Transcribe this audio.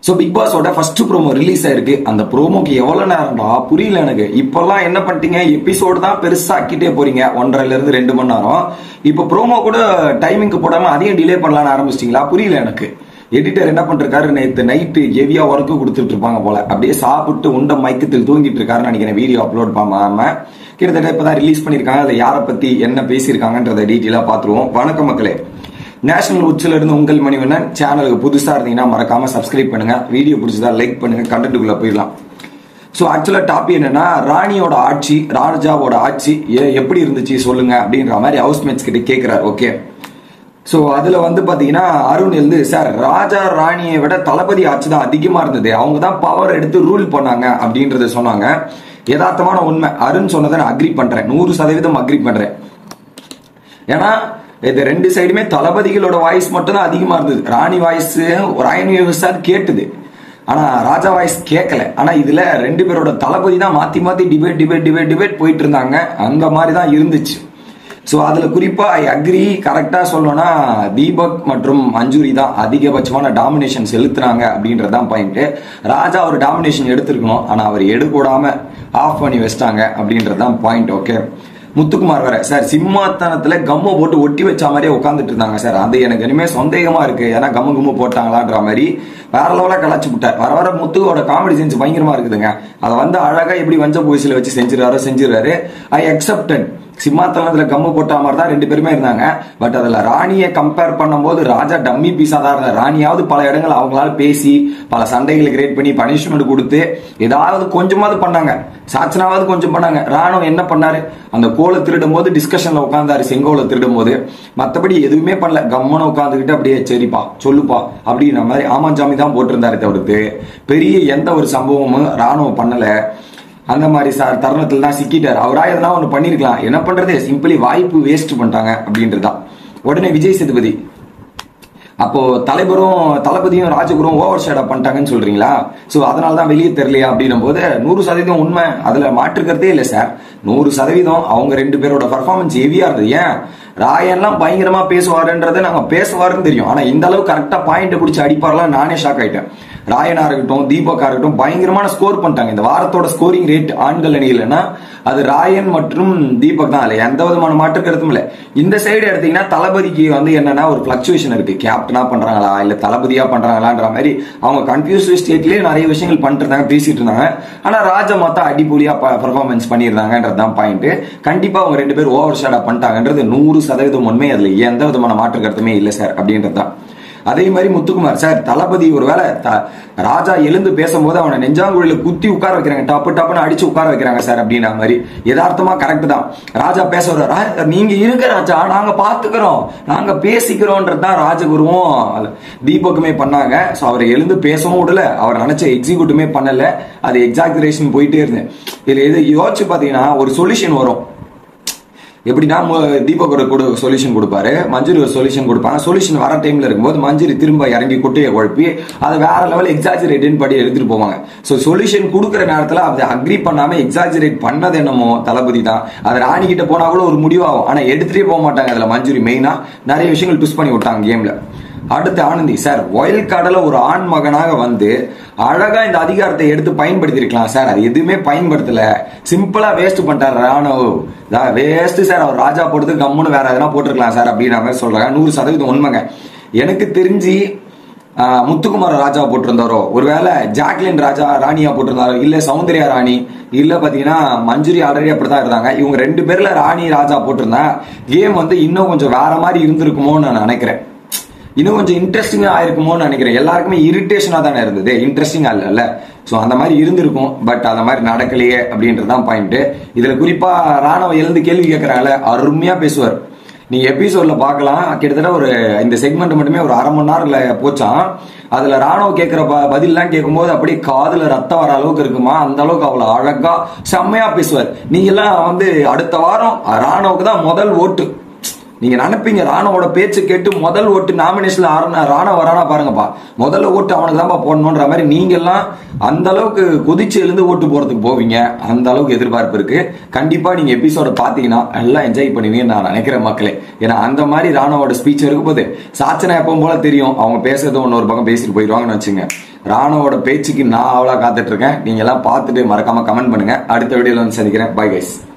so big பாஸோட first promo release ஆயிருக்கு அந்த ப்ரோமோக்கு எவ்வளவு நேரம்டா புரியல எனக்கு இப்பெல்லாம் என்ன பண்ணிட்டீங்க எபிசோடு தான் பெருசாக்கிட்டே போறீங்க ஒன்றரைல இருந்து ரெண்டு மணி நேரம் இப்போ ப்ரோமோ கூட டைமிங்க்கு போடாம அதையும் டிலே பண்ணலாம்னு ஆரம்பிச்சிட்டீங்களா புரியல எனக்கு எடிட்டர் என்ன பண்ணிருக்காரு நேற்று நைட்டு ஹெவியா ஒர்க்கு கொடுத்துட்டு இருப்பாங்க போல அப்படியே சாப்பிட்டு உண்ட மயக்கத்தில் தூங்கிட்டு இருக்காருன்னு நினைக்கிறேன் வீடியோ அப்லோட் பண்ணாம கிட்டத்தட்ட இப்பதான் ரிலீஸ் பண்ணிருக்காங்க அதை யாரை பத்தி என்ன பேசியிருக்காங்கன்றத டீட்டெயிலா பாத்துருவோம் வணக்கம் மக்களே நேஷனல் உச்சில இருந்து உங்கள் மணிவண்ணன் சேனலுக்கு புதுசா இருந்தீங்கன்னா மறக்காம சப்ஸ்கிரைப் பண்ணுங்க வீடியோ பிடிச்சதா லைக் பண்ணுங்க கண்டென்ட்டுக்குள்ள போயிடலாம் ஸோ ஆக்சுவலா டாபிக் என்னன்னா ராணியோட ஆட்சி ராஜாவோட ஆட்சி எ- எப்படி இருந்துச்சு சொல்லுங்க அப்படின்ற மாதிரி ஹவுஸ்மேட்ஸ் கிட்ட கேட்கிறாரு ஓகே ஸோ அதுல வந்து பாத்தீங்கன்னா அருண் எழுந்து சார் ராஜா ராணியை விட தளபதி ஆட்சி தான் அதிகமா இருந்தது அவங்க தான் பவர் எடுத்து ரூல் பண்ணாங்க அப்படின்றத சொன்னாங்க யதார்த்தமான உண்மை அருண் சொன்னதை நான் அக்ரி பண்றேன் நூறு சதவீதம் அக்ரி பண்றேன் ஏன்னா இது ரெண்டு சைடுமே தளபதிகளோட வாய்ஸ் மட்டும் தான் அதிகமா இருந்தது ராணி வாய்ஸ் ராணி வாய்ஸ் கேட்டுது ஆனா ராஜா வாய்ஸ் கேட்கல ஆனா இதுல ரெண்டு பேரோட தளபதி தான் மாத்தி மாத்தி டிபேட் டிபேட் டிபேட் டிபேட் போயிட்டு இருந்தாங்க அந்த மாதிரி தான் இருந்துச்சு ஸோ அதுல குறிப்பா ஐ அக்ரி கரெக்டா சொல்லணும்னா தீபக் மற்றும் மஞ்சுரி தான் அதிகபட்சமான டாமினேஷன் செலுத்துறாங்க அப்படின்றதான் பாயிண்ட் ராஜா ஒரு டாமினேஷன் எடுத்திருக்கணும் ஆனா அவர் எடுக்கூடாம ஆஃப் பண்ணி வச்சிட்டாங்க அப்படின்றதான் பாயிண்ட் ஓகே முத்துக்குமார் வேற சார் சிம்மாத்தனத்துல கம்மு போட்டு ஒட்டி வச்ச மாதிரியே உட்காந்துட்டு இருந்தாங்க சார் அது எனக்கு இனிமே சந்தேகமா இருக்கு ஏன்னா கம்மு கம்மு போட்டாங்களான்ற மாதிரி வேற லெவலா கலாச்சு விட்டார் வர வர முத்துவோட காமெடி செஞ்சு பயங்கரமா இருக்குதுங்க அதை வந்து அழகா எப்படி வஞ்ச பூசில வச்சு செஞ்சிருவாரோ செஞ்சிருவாரு ஐ அக்செப்டட் சிம்மாத்தனத்துல கம்மு போட்ட மாதிரி தான் ரெண்டு பேருமே இருந்தாங்க பட் அதுல ராணியை கம்பேர் பண்ணும்போது ராஜா டம்மி பீஸா தான் இருந்தார் ராணியாவது பல இடங்கள் அவங்களால பேசி பல சண்டைகளை கிரியேட் பண்ணி பனிஷ்மெண்ட் கொடுத்து ஏதாவது கொஞ்சமாவது பண்ணாங்க சாச்சனாவது கொஞ்சம் பண்ணாங்க ராணுவம் என்ன பண்ணாரு அந்த கோலை திருடும் போது டிஸ்கஷன்ல உட்காந்தாரு செங்கோலை திருடும் போது மத்தபடி எதுவுமே பண்ணல கம்மனை உட்காந்துக்கிட்டு அப்படியே சரிப்பா சொல்லுப்பா அப்படின்ற மாதிரி ஆமாஞ்சாமி தான் போட்டிருந்தாரு தவிர்த்து பெரிய எந்த ஒரு சம்பவமும் ராணுவம் பண்ணல அந்த மாதிரி சார் தருணத்தில் தான் சிக்கிட்டார் அவரா எதனா ஒன்று பண்ணிருக்கலாம் என்ன பண்றது சிம்பிளி வாய்ப்பு வேஸ்ட் பண்ணிட்டாங்க அப்படின்றதுதான் உடனே விஜய் சேதுபதி அப்போ தலைவரும் தளபதியும் ராஜகுரும் ஓவர் ஷேடா பண்ணிட்டாங்கன்னு சொல்றீங்களா சோ அதனால தான் வெளியே தெரியலையா அப்படின்னும் போது நூறு சதவீதம் உண்மை அதுல மாற்றுக்கிறதே இல்லை சார் நூறு சதவீதம் அவங்க ரெண்டு பேரோட பர்ஃபார்மன்ஸ் ஹெவியா இருந்தது ஏன் ராயன்லாம் பயங்கரமா பேசுவாருன்றதை நாங்க பேசுவாருன்னு தெரியும் ஆனா இந்த அளவு கரெக்டா பாயிண்ட் பிடிச்சி அடிப்பார்லாம் நானே ஷாக் ஆயிட்டேன் ராயனா இருக்கட்டும் தீபக்கா இருக்கட்டும் பயங்கரமான ஸ்கோர் பண்ணிட்டாங்க இந்த வாரத்தோட ஸ்கோரிங் ரேட் ஆண்கள் அணியிலன்னா அது ராயன் மற்றும் தீபக் தான் இல்ல எந்த விதமான மாற்று கருத்தும் இல்ல இந்த சைடு எடுத்தீங்கன்னா தளபதிக்கு வந்து என்னன்னா ஒரு பிளக்சுவேஷன் இருக்கு கேப்டனா பண்றாங்களா இல்ல தளபதியா பண்றாங்களான்ற மாதிரி அவங்க கன்ஃபியூஸ் ஸ்டேட்லயே நிறைய விஷயங்கள் பண்ணிட்டு இருந்தாங்க பேசிட்டு இருந்தாங்க ஆனா ராஜா மொத்தம் அடிப்பொலியா பர்ஃபார்மன்ஸ் பண்ணியிருந்தாங்கன்றதுதான் பாயிண்ட் கண்டிப்பா அவங்க ரெண்டு பேர் ஓவர் ஷேடா பண்ணிட்டாங்கன்றது நூறு சதவீதம் உண்மை அதுல எந்த விதமான மாற்று கருத்துமே இல்லை சார் அப்படின்றது தான் அதே மாதிரி முத்துக்குமார் சார் தளபதி ஒருவேளை த- ராஜா எழுந்து பேசும்போது அவனை நெஞ்சாங்குழியில குத்தி உட்கார வைக்கிறாங்க டப்பு டப்புன்னு அடிச்சு உட்கார வைக்கிறாங்க சார் அப்படின்ற மாதிரி யதார்த்தமா கரெக்ட் தான் ராஜா பேச வர்றாரு, "ரா- நீங்க இருக்க ராஜா நாங்க பாத்துக்கிறோம் நாங்க பேசிக்கிறோன்றது தான் ராஜகுருவும் அது தீபக்குமே பண்ணாங்க சோ அவரை எழுந்து பேசவும் விடல அவர் நினைச்ச எக்ஸிக்யூட்டுமே பண்ணல அது எக்ஸாக்ரேஷன் போயிட்டே இருந்தேன் இதுல எது யோசிச்சு பாத்தீங்கன்னா ஒரு சொல்யூஷன் வரும் எப்படின்னா மு- தீபக் ஒரு கூட சொல்யூஷன் கொடுப்பாரு மஞ்சுரி ஒரு சொல்யூஷன் கொடுப்பாங்க சொல்யூஷன் வர டைம்ல இருக்கும்போது மஞ்சுரி திரும்ப இறங்கி குட்டையை குழப்பி அதை வேற லெவல் எக்ஸாஜரேட்னு படி எடுத்துட்டு போவாங்க ஸோ சொல்யூஷன் கொடுக்குற நேரத்துல அதை அக்ரி பண்ணாம எக்ஸாஜரேட் பண்ணது என்னமோ தளபதி தான் அது ராணி கிட்ட போனா கூட ஒரு முடிவாகும் ஆனா எடுத்துட்டே போக மாட்டாங்க அதுல மஞ்சுரி மெயினா நிறைய விஷயங்கள் ட்விஸ்ட் பண்ணி விட்டாங்க கேம்ல அடுத்து ஆனந்தி சார் ஒயில் கார்டுல ஒரு ஆண் மகனாக வந்து அழகா இந்த அதிகாரத்தை எடுத்து பயன்படுத்திருக்கலாம் சார் அது எதுவுமே பயன்படுத்தல சிம்பிளா வேஸ்ட் பண்ணிட்டாரு ராணுவ வேஸ்ட் சார் அவர் ராஜா போடுறது கம்முன்னு வேற எதனா போட்டிருக்கலாம் சார் அப்படின்ற மாதிரி சொல்றாங்க நூறு சதவீதம் உண்மைங்க எனக்கு தெரிஞ்சு ஆஹ், முத்துக்குமார ராஜா போட்டிருந்தாரோ ஒருவேளை ஜாக்லின் ராஜா ராணியா போட்டிருந்தாரோ இல்ல சௌந்தர்யா ராணி இல்ல பாத்தீங்கன்னா மஞ்சுரி ஆல்ரெடி அப்படிதான் இருந்தாங்க இவங்க ரெண்டு பேர்ல ராணி ராஜா போட்டிருந்தா கேம் வந்து இன்னும் கொஞ்சம் வேற மாதிரி இருந்திருக்குமோன்னு நான் நினைக்கிறேன் இன்னும் கொஞ்சம் இன்ட்ரெஸ்டிங்கா ஆயிருக்குமோன்னு நினைக்கிறேன் எல்லாருக்குமே இரிட்டேஷனா தானே இருந்தது இன்ட்ரெஸ்டிங்கா இல்லைல்ல ஸோ அந்த மாதிரி இருந்திருக்கும் பட் அந்த மாதிரி நடக்கலையே அப்படின்றதான் பாயிண்ட் இதுல குறிப்பா ராணுவ எழுந்து கேள்வி கேட்கறாங்கல்ல அருமையா பேசுவார் நீங்க எபிசோட்ல பார்க்கலாம் கிட்டத்தட்ட ஒரு இந்த செக்மெண்ட் மட்டுமே ஒரு அரை மணி நேரம்ல போச்சான் அதுல ராணுவ கேட்கிற ப- பதில்லாம் கேட்கும்போது அப்படியே காதுல ரத்தம் வர அளவுக்கு இருக்குமா அந்த அளவுக்கு அவ்வளவு அழகா செம்மையா பேசுவார் நீங்க எல்லாம் வந்து அடுத்த வாரம் ராணுவுக்கு தான் முதல் ஓட்டு நீங்க நினைப்பீங்க ராணவோட பேச்சு கேட்டு முதல் ஓட்டு நாமினேஷன்ல ராணவ வரானா பாருங்கப்பா முதல்ல ஓட்டு அவனுக்கு தான்ப்பா போடணுன்ற மாதிரி நீங்க எல்லாம் அந்த அளவுக்கு கொதிச்சு எழுந்து ஓட்டு போறதுக்கு போவீங்க அந்த அளவுக்கு எதிர்பார்ப்பு இருக்கு கண்டிப்பா நீங்க எபிசோட பாத்தீங்கன்னா எல்லாம் என்ஜாய் பண்ணுவீங்கன்னு நான் நினைக்கிறேன் மக்களே ஏன்னா அந்த மாதிரி ராணவோட ஸ்பீச் இருக்கும் போது சாச்சனா எப்பவும் போல தெரியும் அவங்க பேசுறது ஒன்று ஒரு பக்கம் பேசிட்டு போயிடுவாங்கன்னு வச்சுங்க ராணுவோட பேச்சுக்கு நான் அவ்வளோ காத்துட்டு இருக்கேன் நீங்க எல்லாம் பார்த்துட்டு மறக்காம கமெண்ட் பண்ணுங்க அடுத்த வீடியோல வந்து சந்திக்கிறேன் பை கைஸ்